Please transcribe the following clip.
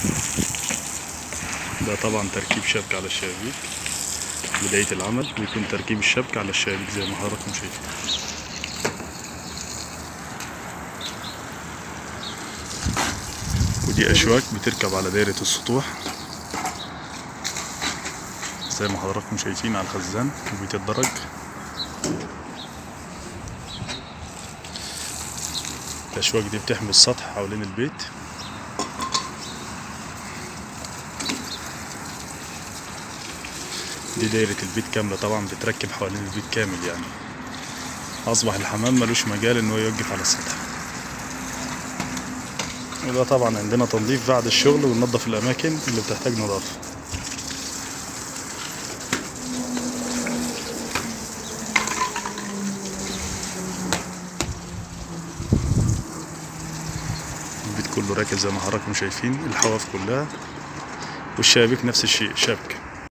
ده طبعا تركيب شبكة على الشبابيك بداية العمل بيكون تركيب الشبكة على الشبابيك زي ما حضراتكم شايفين ودي أشواك بتركب على دايرة السطوح زي ما حضراتكم شايفين على الخزان وبيتدرج الأشواك دي بتحمي السطح حوالين البيت دي دايرة البيت كاملة طبعا بتركب حوالين البيت كامل يعني أصبح الحمام ملوش مجال إن هو يوقف على السطح وده طبعا عندنا تنظيف بعد الشغل وننظف الأماكن اللي بتحتاج نظافة البيت كله راكب زي ما حضراتكم شايفين الحواف كلها والشبابيك نفس الشيء شبكة